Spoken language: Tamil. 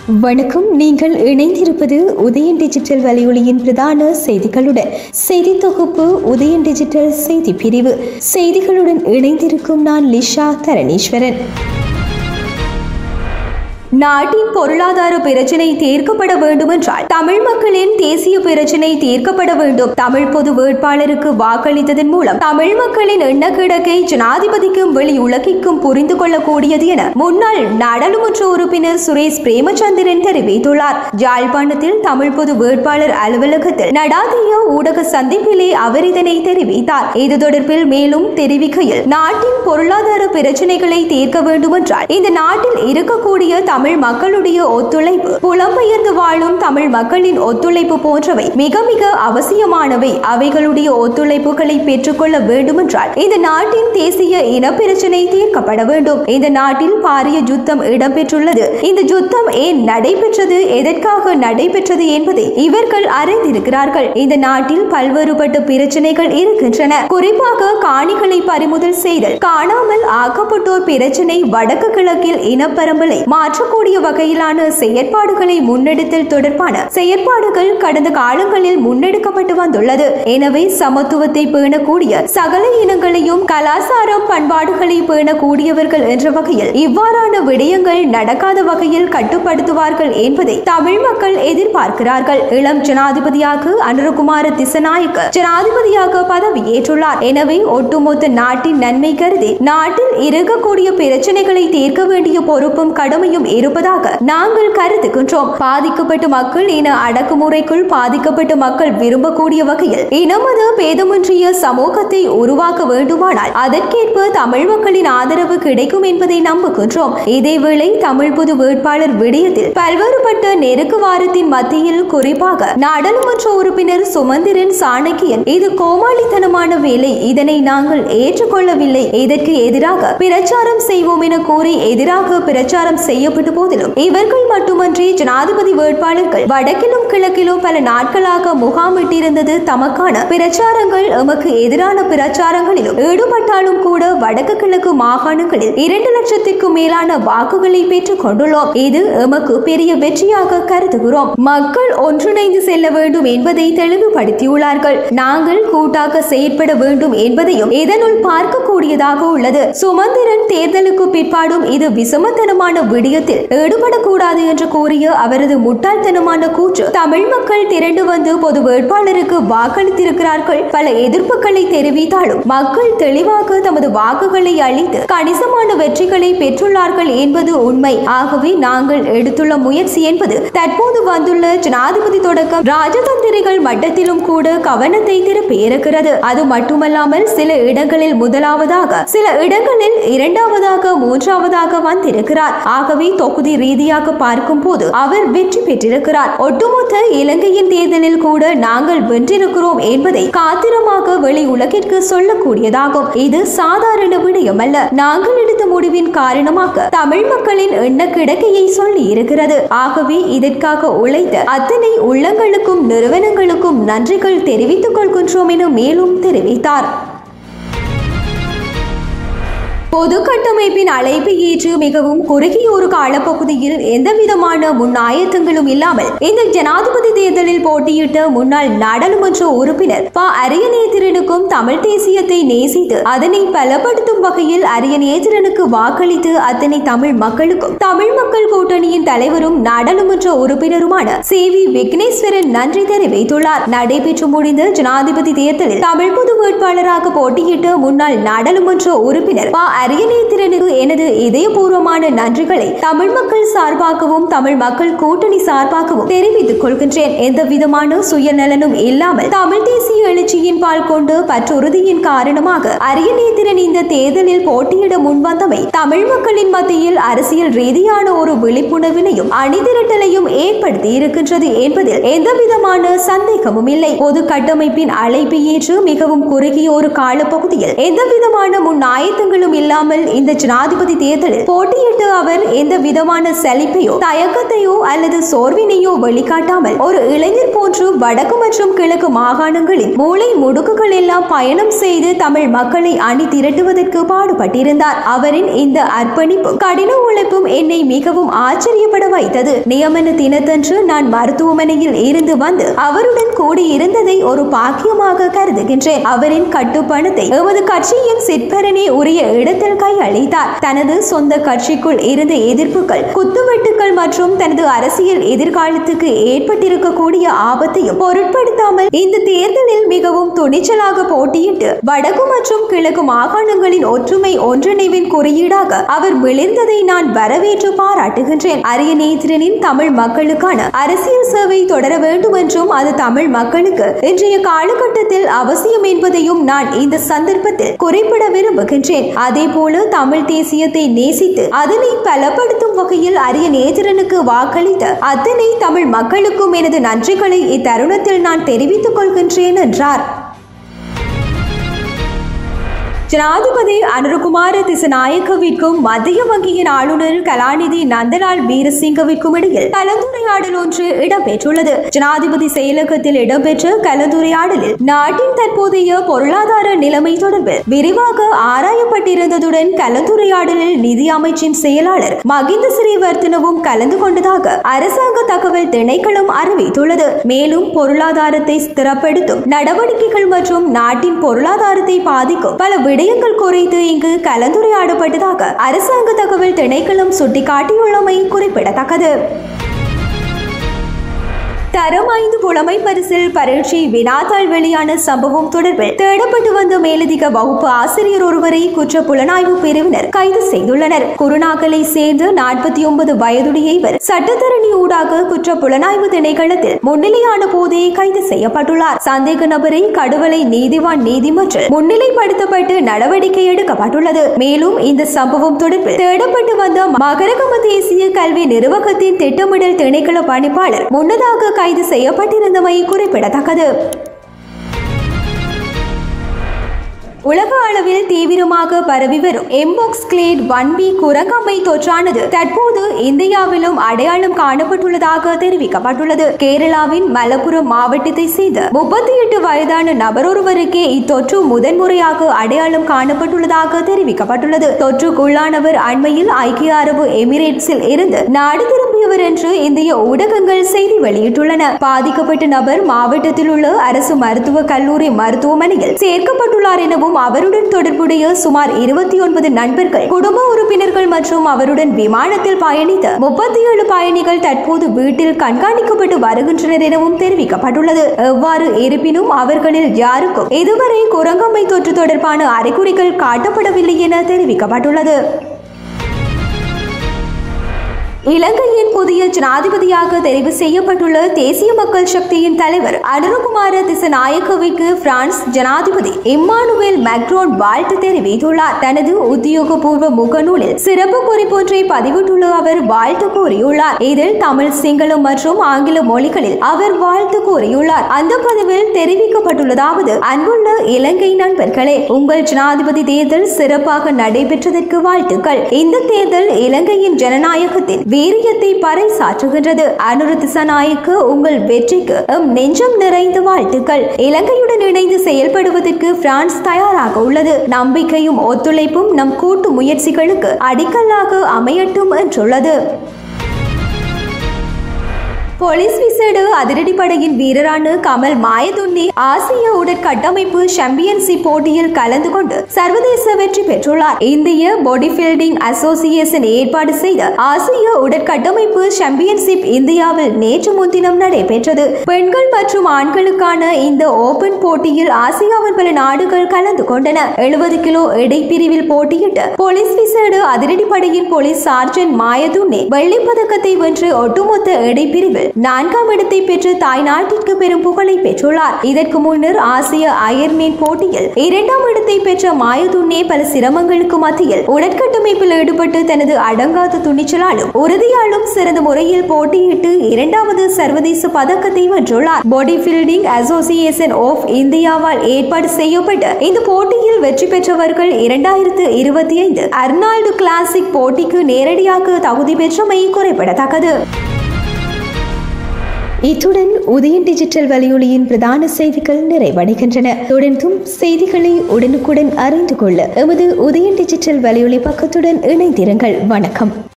வணக்கம் நீங்கள் இணைந்திருப்பது உதயன் டிஜிட்டல் வலையொலியின் பிரதான செய்திகளுடன் செய்தி தொகுப்பு உதயன் டிஜிட்டல் செய்தி பிரிவு செய்திகளுடன் இணைந்திருக்கும் நான் லிஷா தரணீஸ்வரன் நாட்டின் பொருளாதார பிரச்சினை தீர்க்கப்பட வேண்டுமென்றால் தமிழ் மக்களின் தேசிய பிரச்சினை தீர்க்கப்பட வேண்டும் தமிழ் பொது வேட்பாளருக்கு வாக்களித்ததன் மூலம் தமிழ் மக்களின் எண்ணக்கிடக்கை ஜனாதிபதிக்கும் வெளி உலகிற்கும் புரிந்து கொள்ளக்கூடியது என முன்னாள் நாடாளுமன்ற உறுப்பினர் சுரேஷ் பிரேமச்சந்திரன் தெரிவித்துள்ளார் யாழ்ப்பாணத்தில் தமிழ் பொது வேட்பாளர் அலுவலகத்தில் நடாத்திய ஊடக சந்திப்பிலே அவர் இதனை தெரிவித்தார் இது தொடர்பில் மேலும் தெரிவிக்கையில் நாட்டின் பொருளாதார பிரச்சினைகளை தீர்க்க வேண்டுமென்றால் இந்த நாட்டில் இருக்கக்கூடிய தமிழ் மக்களுடைய ஒத்துழைப்பு புலம்பெயர்ந்து வாழும் தமிழ் மக்களின் ஒத்துழைப்பு போன்றவை மிக மிக அவசியமானவை அவைகளுடைய ஒத்துழைப்புகளை பெற்றுக்கொள்ள வேண்டுமென்றால் இந்த நாட்டின் தேசிய இனப்பிரச்சினை தீர்க்கப்பட வேண்டும் இந்த நாட்டில் பாரிய யுத்தம் இடம்பெற்றுள்ளது இந்த யுத்தம் ஏன் நடைபெற்றது எதற்காக நடைபெற்றது என்பதை இவர்கள் அறிந்திருக்கிறார்கள் இந்த நாட்டில் பல்வேறுபட்ட பிரச்சனைகள் இருக்கின்றன குறிப்பாக காணிகளை பறிமுதல் செய்தல் காணாமல் ஆக்கப்பட்டோர் பிரச்சனை வடக்கு கிழக்கில் இனப்பரம்பலை மாற்றக்கூடிய வகையிலான செயற்பாடுகளை முன்னெடுத்தல் தொடர்பான செயற்பாடுகள் கடந்த காலங்களில் முன்னெடுக்கப்பட்டு வந்துள்ளது எனவே சமத்துவத்தை பேணக்கூடிய சகல இனங்களையும் கலாச்சாரம் பண்பாடுகளை பேணக்கூடியவர்கள் என்ற வகையில் இவ்வாறான விடயங்கள் நடக்காத வகையில் கட்டுப்படுத்துவார்கள் என்பதை தமிழ் மக்கள் எதிர்பார்க்கிறார்கள் இளம் ஜனாதிபதியாக அனுரகுமார திசநாயக்க ஜனாதிபதியாக பதவியேற்றுள்ளார் எனவே ஒட்டுமொத்த நாட்டின் நன்மை கருதி நாட்டில் இருக்கக்கூடிய பிரச்சனைகளை தீர்க்க வேண்டிய பொறுப்பும் கடமையும் இருப்பதாக நாங்கள் கருதுகின்றோம் பாதிக்கப்பட்ட மக்கள் இன அடக்குமுறைக்குள் பாதிக்கப்பட்ட மக்கள் விரும்பக்கூடிய வகையில் இனமத பேதமின்றிய சமூகத்தை உருவாக்க வேண்டுமானால் அதற்கேற்ப தமிழ் மக்களின் ஆதரவு கிடைக்கும் என்பதை நம்புகின்றோம் இதேவேளை தமிழ் பொது வேட்பாளர் விடயத்தில் பல்வேறுபட்ட நெருக்கு வாரத்தின் மத்தியில் குறிப்பாக நாடாளுமன்ற உறுப்பினர் சுமந்திரன் சாணக்கியன் இது கோமாளித்தனமான வேலை இதனை நாங்கள் ஏற்றுக்கொள்ளவில்லை இதற்கு எதிராக பிரச்சாரம் செய்வோம் என கூறி எதிராக பிரச்சாரம் செய்யப்பட்ட போதிலும் இவர்கள் மட்டுமன்றி ஜனாதிபதி வேட்பாளர்கள் வடக்கிலும் கிழக்கிலும் பல நாட்களாக முகாமிட்டிருந்தது தமக்கான பிரச்சாரங்கள் எமக்கு எதிரான பிரச்சாரங்களிலும் ஈடுபட்டாலும் கூட வடக்கு கிழக்கு மாகாணங்களில் இரண்டு லட்சத்திற்கும் மேலான வாக்குகளை பெற்றுக் கொண்டுள்ளோம் இது எமக்கு பெரிய வெற்றியாக கருதுகிறோம் மக்கள் ஒன்றிணைந்து செல்ல வேண்டும் என்பதை தெளிவுபடுத்தியுள்ளார்கள் நாங்கள் கூட்டாக செயற்பட வேண்டும் என்பதையும் இதனுள் பார்க்கக்கூடியதாக உள்ளது சுமந்திரன் தேர்தலுக்கு பிற்பாடும் இது விசமத்தனமான விடயத்தில் ஈடுபடக்கூடாது என்று கூறிய அவரது முட்டாள்தனமான கூற்று தமிழ் மக்கள் திரண்டு வந்து பொது வேட்பாளருக்கு வாக்களித்திருக்கிறார்கள் பல எதிர்ப்புகளை தெரிவித்தாலும் மக்கள் தெளிவாக தமது வாக்குகளை அளித்து கணிசமான வெற்றிகளை பெற்றுள்ளார்கள் என்பது உண்மை ஆகவே நாங்கள் எடுத்துள்ள முயற்சி என்பது தற்போது வந்துள்ள ஜனாதிபதி தொடக்கம் ராஜதந்திரிகள் மட்டத்திலும் கூட கவனத்தை திருப்பி இருக்கிறது அது மட்டுமல்லாமல் சில இடங்களில் முதலாவதாக சில இடங்களில் இரண்டாவதாக மூன்றாவதாக வந்திருக்கிறார் ஆகவே தொகுதி ரீதியாக பார்க்கும் போது அவர் வெற்றி பெற்றிருக்கிறார் ஒட்டுமொத்த இலங்கையின் தேர்தலில் கூட நாங்கள் வென்றிருக்கிறோம் என்பதை காத்திரமாக வெளி உலகிற்கு சொல்லக்கூடியதாகும் இது சாதாரண விடயம் அல்ல நாங்கள் எடுத்த முடிவின் காரணமாக தமிழ் மக்களின் எண்ண கிடக்கையை சொல்லி இருக்கிறது ஆகவே இதற்காக உழைத்த அத்தனை உள்ளங்களுக்கும் நிறுவனங்களுக்கும் நன்றிகள் தெரிவித்துக் கொள்கின்றோம் என மேலும் தெரிவித்தார் பொது கட்டமைப்பின் அழைப்பை ஏற்று மிகவும் குறுகிய ஒரு காலப்பகுதியில் எந்தவிதமான முன்னாயத்தங்களும் இல்லாமல் இந்த ஜனாதிபதி தேர்தலில் போட்டியிட்ட முன்னாள் நாடாளுமன்ற உறுப்பினர் ப அரியநேத்திரனுக்கும் தமிழ் தேசியத்தை நேசித்து அதனை பலப்படுத்தும் வகையில் அரியநேத்திரனுக்கு வாக்களித்து அத்தனை தமிழ் மக்களுக்கும் தமிழ் மக்கள் கூட்டணியின் தலைவரும் நாடாளுமன்ற உறுப்பினருமான சி வி விக்னேஸ்வரன் நன்றி தெரிவித்துள்ளார் நடைபெற்று முடிந்த ஜனாதிபதி தேர்தலில் தமிழ் பொது வேட்பாளராக போட்டியிட்ட முன்னாள் நாடாளுமன்ற உறுப்பினர் ப அரியநேத்திரனுக்கு எனது இதயபூர்வமான நன்றிகளை தமிழ் மக்கள் சார்பாகவும் தமிழ் மக்கள் கூட்டணி சார்பாகவும் தெரிவித்துக் கொள்கின்றேன் எந்த விதமான சுயநலனும் இல்லாமல் தமிழ் தேசிய எழுச்சியின் பால் கொண்டு பற்றுறுதியின் காரணமாக அரியநேத்திரன் இந்த தேர்தலில் போட்டியிட முன்வந்தமை தமிழ் மக்களின் மத்தியில் அரசியல் ரீதியான ஒரு விழிப்புணர்வினையும் அணிதிரட்டலையும் ஏற்படுத்தி இருக்கின்றது என்பதில் எந்த விதமான சந்தேகமும் இல்லை பொது கட்டமைப்பின் அழைப்பை ஏற்று மிகவும் குறுகிய ஒரு காலப்பகுதியில் எந்த விதமான முன்னாயத்தங்களும் இல்லை இல்லாமல் இந்த ஜனாதிபதி தேர்தலில் போட்டியிட்டு அவர் எந்த விதமான சலிப்பையோ தயக்கத்தையோ அல்லது சோர்வினையோ வெளிக்காட்டாமல் ஒரு இளைஞர் போன்று வடக்கு மற்றும் கிழக்கு மாகாணங்களில் மூளை முடுக்குகள் எல்லாம் பயணம் செய்து தமிழ் மக்களை அணி திரட்டுவதற்கு பாடுபட்டிருந்தார் அவரின் இந்த அர்ப்பணிப்பும் கடின உழைப்பும் என்னை மிகவும் ஆச்சரியப்பட வைத்தது நியமன தினத்தன்று நான் மருத்துவமனையில் இருந்து வந்து அவருடன் கூடி இருந்ததை ஒரு பாக்கியமாக கருதுகின்றேன் அவரின் கட்டுப்பணத்தை எமது கட்சியின் சிற்பரனே உரிய இடத்தில் கையளித்தார் தனது சொந்த கட்சிக்குள் இருந்த எதிர்ப்புகள் குத்துவெட்டுகள் மற்றும் தனது அரசியல் எதிர்காலத்துக்கு ஏற்பட்டிருக்கக்கூடிய ஆபத்தையும் பொருட்படுத்தாமல் இந்த தேர்தலில் மிகவும் துணிச்சலாக போட்டியிட்டு வடக்கு மற்றும் கிழக்கு மாகாணங்களின் ஒற்றுமை ஒன்றிணைவின் குறியீடாக அவர் விளிர்ந்ததை நான் வரவேற்று பாராட்டுகின்றேன் அரியநேத்திரனின் தமிழ் மக்களுக்கான அரசியல் சேவை தொடர வேண்டும் என்றும் அது தமிழ் மக்களுக்கு இன்றைய காலகட்டத்தில் அவசியம் என்பதையும் நான் இந்த சந்தர்ப்பத்தில் குறிப்பிட விரும்புகின்றேன் அதே போல தமிழ் தேசியத்தை நேசித்து அதனை பலப்படுத்தும் வகையில் அரிய நேத்திரனுக்கு வாக்களித்த அத்தனை தமிழ் மக்களுக்கும் எனது நன்றிகளை இத்தருணத்தில் நான் தெரிவித்துக் கொள்கின்றேன் என்றார் ஜனாதிபதி அனுருகுமார திசநாயக்கவிற்கும் மத்திய வங்கியின் ஆளுநர் கலாநிதி நந்தலால் வீரசிங்கவிற்கும் இடையில் கலந்துரையாடல் ஒன்று இடம்பெற்றுள்ளது ஜனாதிபதி செயலகத்தில் இடம்பெற்ற கலந்துரையாடலில் நாட்டின் தற்போதைய பொருளாதார நிலைமை தொடர்பில் விரிவாக ஆராயப்பட்டிருந்ததுடன் கலந்துரையாடலில் நிதி அமைச்சின் செயலாளர் மகிந்த ஸ்ரீவர்த்தனவும் கலந்து கொண்டதாக அரசாங்க தகவல் திணைக்களம் அறிவித்துள்ளது மேலும் பொருளாதாரத்தை ஸ்திரப்படுத்தும் நடவடிக்கைகள் மற்றும் நாட்டின் பொருளாதாரத்தை பாதிக்கும் பல விடயங்கள் குறித்து இங்கு கலந்துரையாடப்பட்டதாக அரசாங்க தகவல் திணைக்களம் சுட்டிக்காட்டியுள்ளமை குறிப்பிடத்தக்கது தரம் ஐந்து புலமை பரிசில் பரீட்சை வினாத்தாள் வெளியான சம்பவம் தொடர்பில் தேடப்பட்டு வந்த மேலதிக வகுப்பு ஆசிரியர் ஒருவரை குற்ற புலனாய்வு பிரிவினர் கைது செய்துள்ளனர் குருநாகலை சேர்ந்த நாற்பத்தி ஒன்பது வயதுடைய இவர் சட்டத்தரணி ஊடாக குற்ற புலனாய்வு திணைக்களத்தில் முன்னிலையான போதே கைது செய்யப்பட்டுள்ளார் சந்தேக நபரை கடுவலை நீதிவான் நீதிமன்றில் முன்னிலைப்படுத்தப்பட்டு நடவடிக்கை எடுக்கப்பட்டுள்ளது மேலும் இந்த சம்பவம் தொடர்பில் தேடப்பட்டு வந்த மகரகம தேசிய கல்வி நிர்வாகத்தின் திட்டமிடல் திணைக்கள பணிப்பாளர் முன்னதாக கைது செய்யப்பட்டிருந்தமை குறிப்பிடத்தக்கது உலக அளவில் தீவிரமாக பரவி வரும் எம்போக்ஸ் கிளேட் ஒன் பி குரங்கம்மை தொற்றானது தற்போது இந்தியாவிலும் அடையாளம் காணப்பட்டுள்ளதாக தெரிவிக்கப்பட்டுள்ளது கேரளாவின் மலப்புரம் மாவட்டத்தை சேர்ந்த முப்பத்தி எட்டு வயதான நபரொருவருக்கே இத்தொற்று முதன்முறையாக அடையாளம் காணப்பட்டுள்ளதாக தெரிவிக்கப்பட்டுள்ளது தொற்றுக்குள்ளானவர் அண்மையில் ஐக்கிய அரபு எமிரேட்ஸில் இருந்து நாடு திரும்பியவர் என்று இந்திய ஊடகங்கள் செய்தி வெளியிட்டுள்ளன பாதிக்கப்பட்ட நபர் மாவட்டத்தில் உள்ள அரசு மருத்துவ கல்லூரி மருத்துவமனையில் சேர்க்கப்பட்டுள்ளார் எனவும் அவருடன் தொடர்புடைய சுமார் இருபத்தி ஒன்பது நண்பர்கள் குடும்ப உறுப்பினர்கள் மற்றும் அவருடன் விமானத்தில் பயணித்த முப்பத்தி ஏழு பயணிகள் தற்போது வீட்டில் கண்காணிக்கப்பட்டு வருகின்றனர் எனவும் தெரிவிக்கப்பட்டுள்ளது எவ்வாறு இருப்பினும் அவர்களில் யாருக்கும் இதுவரை குரங்கம்மை தொற்று தொடர்பான அறிகுறிகள் காட்டப்படவில்லை என தெரிவிக்கப்பட்டுள்ளது இலங்கையின் புதிய ஜனாதிபதியாக தெரிவு செய்யப்பட்டுள்ள தேசிய மக்கள் சக்தியின் தலைவர் அனுரகுமார திசநாயக்கவிற்கு பிரான்ஸ் ஜனாதிபதி இம்மானுவேல் மேக்ரோன் வாழ்த்து தெரிவித்துள்ளார் தனது உத்தியோகபூர்வ முகநூலில் சிறப்பு குறிப்பொன்றை பதிவிட்டுள்ள அவர் வாழ்த்து கூறியுள்ளார் இதில் தமிழ் சிங்களம் மற்றும் ஆங்கில மொழிகளில் அவர் வாழ்த்து கூறியுள்ளார் அந்த பதிவில் தெரிவிக்கப்பட்டுள்ளதாவது அன்புள்ள இலங்கை நண்பர்களே உங்கள் ஜனாதிபதி தேர்தல் சிறப்பாக நடைபெற்றதற்கு வாழ்த்துக்கள் இந்த தேர்தல் இலங்கையின் ஜனநாயகத்தின் வீரியத்தை பறைசாற்றுகின்றது அனுர திசநாயக்கு உங்கள் வெற்றிக்கு எம் நெஞ்சம் நிறைந்த வாழ்த்துக்கள் இலங்கையுடன் இணைந்து செயல்படுவதற்கு பிரான்ஸ் தயாராக உள்ளது நம்பிக்கையும் ஒத்துழைப்பும் நம் கூட்டு முயற்சிகளுக்கு அடிக்கல்லாக அமையட்டும் என்றுள்ளது போலீஸ் விசேட அதிரடிப்படையின் வீரரான கமல் மாயதுன்னி ஆசிய உடற்கட்டமைப்பு சாம்பியன்ஷிப் போட்டியில் கலந்து கொண்டு சர்வதேச வெற்றி பெற்றுள்ளார் இந்திய பாடி பில்டிங் அசோசியேஷன் ஏற்பாடு செய்த ஆசிய உடற்கட்டமைப்பு சாம்பியன்ஷிப் இந்தியாவில் நேற்று முன்தினம் நடைபெற்றது பெண்கள் மற்றும் ஆண்களுக்கான இந்த ஓபன் போட்டியில் ஆசியாவின் பல நாடுகள் கலந்து கொண்டன எழுபது கிலோ எடை பிரிவில் போட்டியிட்டு போலீஸ் விசேட அதிரடிப்படையின் போலீஸ் சார்ஜன் மாயதுன்னி வெள்ளிப் பதக்கத்தை வென்று ஒட்டுமொத்த எடை பிரிவில் நான்காம் இடத்தை பெற்று தாய்நாட்டிற்கு பெரும் புகழை பெற்றுள்ளார் இதற்கு முன்னர் ஆசிய அயர்மேன் போட்டியில் இரண்டாம் இடத்தை பெற்ற மாயதுன்னே பல சிரமங்களுக்கு மத்தியில் உடற்கட்டமைப்பில் ஈடுபட்டு தனது அடங்காத துணிச்சலாலும் உறுதியாலும் சிறந்த முறையில் போட்டியிட்டு இரண்டாவது சர்வதேச பதக்கத்தை வென்றுள்ளார் பாடி பில்டிங் அசோசியேஷன் ஆஃப் இந்தியாவால் ஏற்பாடு செய்யப்பட்ட இந்த போட்டியில் வெற்றி பெற்றவர்கள் இரண்டாயிரத்து இருபத்தி ஐந்து அர்னால்டு கிளாசிக் போட்டிக்கு நேரடியாக தகுதி பெற்றமை குறிப்பிடத்தக்கது இத்துடன் உதயன் டிஜிட்டல் வலையொலியின் பிரதான செய்திகள் நிறைவடைகின்றன தொடர்ந்தும் செய்திகளை உடனுக்குடன் அறிந்து கொள்ள எமது உதயன் டிஜிட்டல் வலையொலி பக்கத்துடன் இணைந்திருங்கள் வணக்கம்